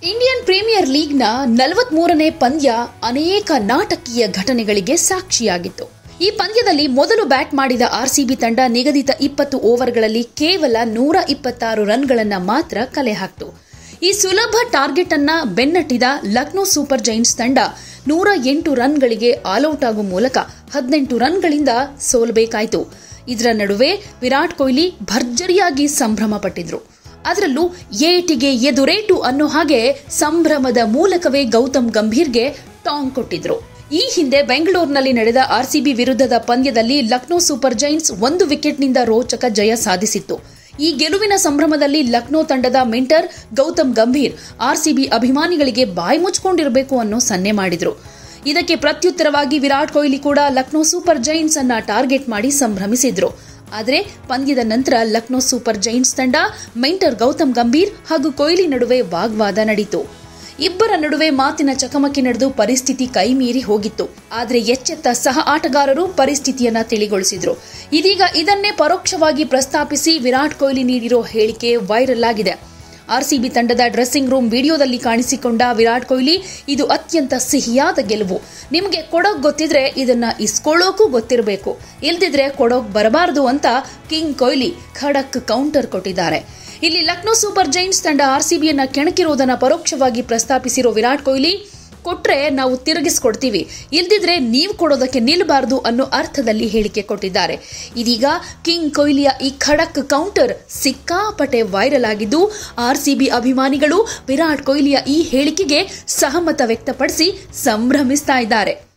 Indian premier ಲೀಗ್ನ ನಲವತ್ಮೂರನೇ ಪಂದ್ಯ ಅನೇಕ ನಾಟಕೀಯ ಘಟನೆಗಳಿಗೆ ಸಾಕ್ಷಿಯಾಗಿತ್ತು ಈ ಪಂದ್ಯದಲ್ಲಿ ಮೊದಲು ಬ್ಯಾಟ್ ಮಾಡಿದ ಆರ್ಸಿಬಿ ತಂಡ ನಿಗದಿತ ಇಪ್ಪತ್ತು ಓವರ್ಗಳಲ್ಲಿ ಕೇವಲ ನೂರ ಇಪ್ಪತ್ತಾರು ರನ್ಗಳನ್ನ ಮಾತ್ರ ಕಲೆ ಹಾಕ್ತು ಈ ಸುಲಭ ಟಾರ್ಗೆಟ್ ಅನ್ನ ಬೆನ್ನಟ್ಟಿದ ಲಕ್ನೋ ಸೂಪರ್ ಜೈಂಟ್ಸ್ ತಂಡ ನೂರ ಎಂಟು ರನ್ಗಳಿಗೆ ಆಲ್ಔಟ್ ಆಗುವ ಮೂಲಕ ಹದಿನೆಂಟು ರನ್ಗಳಿಂದ ಸೋಲಬೇಕಾಯಿತು ಇದರ ನಡುವೆ ವಿರಾಟ್ ಕೊಹ್ಲಿ ಭರ್ಜರಿಯಾಗಿ ಸಂಭ್ರಮ ಪಟ್ಟಿದ್ರು ಅದರಲ್ಲೂ ಏಟಿಗೆ ಎದುರೇಟು ಅನ್ನೋ ಹಾಗೆ ಸಂಭ್ರಮದ ಮೂಲಕವೇ ಗೌತಮ್ ಗಂಭೀರ್ಗೆ ಟಾಂಗ್ ಕೊಟ್ಟಿದ್ರು ಈ ಹಿಂದೆ ಬೆಂಗಳೂರಿನಲ್ಲಿ ನಡೆದ ಆರ್ಸಿಬಿ ವಿರುದ್ಧದ ಪಂದ್ಯದಲ್ಲಿ ಲಕ್ನೋ ಸೂಪರ್ ಜೈಂಟ್ಸ್ ಒಂದು ವಿಕೆಟ್ನಿಂದ ರೋಚಕ ಜಯ ಸಾಧಿಸಿತ್ತು ಈ ಗೆಲುವಿನ ಸಂಭ್ರಮದಲ್ಲಿ ಲಕ್ನೋ ತಂಡದ ಮೆಂಟರ್ ಗೌತಮ್ ಗಂಭೀರ್ ಆರ್ಸಿಬಿ ಅಭಿಮಾನಿಗಳಿಗೆ ಬಾಯಿ ಮುಚ್ಕೊಂಡಿರಬೇಕು ಅನ್ನೋ ಸನ್ನೆ ಮಾಡಿದ್ರು ಇದಕ್ಕೆ ಪ್ರತ್ಯುತ್ತರವಾಗಿ ವಿರಾಟ್ ಕೊಹ್ಲಿ ಕೂಡ ಲಕ್ನೋ ಸೂಪರ್ ಜೈಂಟ್ಸ್ ಅನ್ನ ಟಾರ್ಗೆಟ್ ಮಾಡಿ ಸಂಭ್ರಮಿಸಿದ್ರು ಆದರೆ ಪಂದ್ಯದ ನಂತರ ಲಕ್ನೋ ಸೂಪರ್ ಜೈಂಟ್ಸ್ ತಂಡ ಮೆಂಟರ್ ಗೌತಮ್ ಗಂಭೀರ್ ಹಾಗೂ ಕೊಹ್ಲಿ ನಡುವೆ ವಾಗ್ವಾದ ನಡೆಯಿತು ಇಬ್ಬರ ನಡುವೆ ಮಾತಿನ ಚಕಮಕಿ ನಡೆದು ಪರಿಸ್ಥಿತಿ ಕೈಮೀರಿ ಹೋಗಿತ್ತು ಆದರೆ ಎಚ್ಚೆತ್ತ ಸಹ ಆಟಗಾರರು ಪರಿಸ್ಥಿತಿಯನ್ನ ತಿಳಿಗೊಳಿಸಿದ್ರು ಇದೀಗ ಇದನ್ನೇ ಪರೋಕ್ಷವಾಗಿ ಪ್ರಸ್ತಾಪಿಸಿ ವಿರಾಟ್ ಕೊಹ್ಲಿ ನೀಡಿರೋ ಹೇಳಿಕೆ ವೈರಲ್ ಆಗಿದೆ ಆರ್ಸಿಬಿ ತಂಡದ ಡ್ರೆಸ್ಸಿಂಗ್ ರೂಮ್ ವಿಡಿಯೋದಲ್ಲಿ ಕಾಣಿಸಿಕೊಂಡ ವಿರಾಟ್ ಕೊಹ್ಲಿ ಇದು ಅತ್ಯಂತ ಸಿಹಿಯಾದ ಗೆಲುವು ನಿಮಗೆ ಕೊಡೋಕ್ ಗೊತ್ತಿದ್ರೆ ಇದನ್ನ ಇಸ್ಕೊಳ್ಳೋಕು ಗೊತ್ತಿರಬೇಕು ಇಲ್ದಿದ್ರೆ ಕೊಡೋಕ್ ಬರಬಾರದು ಅಂತ ಕಿಂಗ್ ಕೊಹ್ಲಿ ಖಡಕ್ ಕೌಂಟರ್ ಕೊಟ್ಟಿದ್ದಾರೆ ಇಲ್ಲಿ ಲಕ್ನೋ ಸೂಪರ್ ಜೈಂಟ್ಸ್ ತಂಡ ಆರ್ಸಿಬಿಯನ್ನ ಕೆಣಕಿರುವುದನ್ನ ಪರೋಕ್ಷವಾಗಿ ಪ್ರಸ್ತಾಪಿಸಿರೋ ವಿರಾಟ್ ಕೊಹ್ಲಿ ಕೊಟ್ರೆ ನಾವು ತಿರುಗಿಸ್ಕೊಡ್ತೀವಿ ಇಲ್ದಿದ್ರೆ ನೀವು ಕೊಡೋದಕ್ಕೆ ನಿಲ್ಲಬಾರದು ಅನ್ನೋ ಅರ್ಥದಲ್ಲಿ ಹೇಳಿಕೆ ಕೊಟ್ಟಿದ್ದಾರೆ ಇದೀಗ ಕಿಂಗ್ ಕೊಹ್ಲಿಯ ಈ ಖಡಕ್ ಕೌಂಟರ್ ಸಿಕ್ಕಾಪಟ್ಟೆ ವೈರಲ್ ಆಗಿದ್ದು ಆರ್ಸಿಬಿ ಅಭಿಮಾನಿಗಳು ವಿರಾಟ್ ಕೊಹ್ಲಿಯ ಈ ಹೇಳಿಕೆಗೆ ಸಹಮತ ವ್ಯಕ್ತಪಡಿಸಿ ಸಂಭ್ರಮಿಸ್ತಾ ಇದ್ದಾರೆ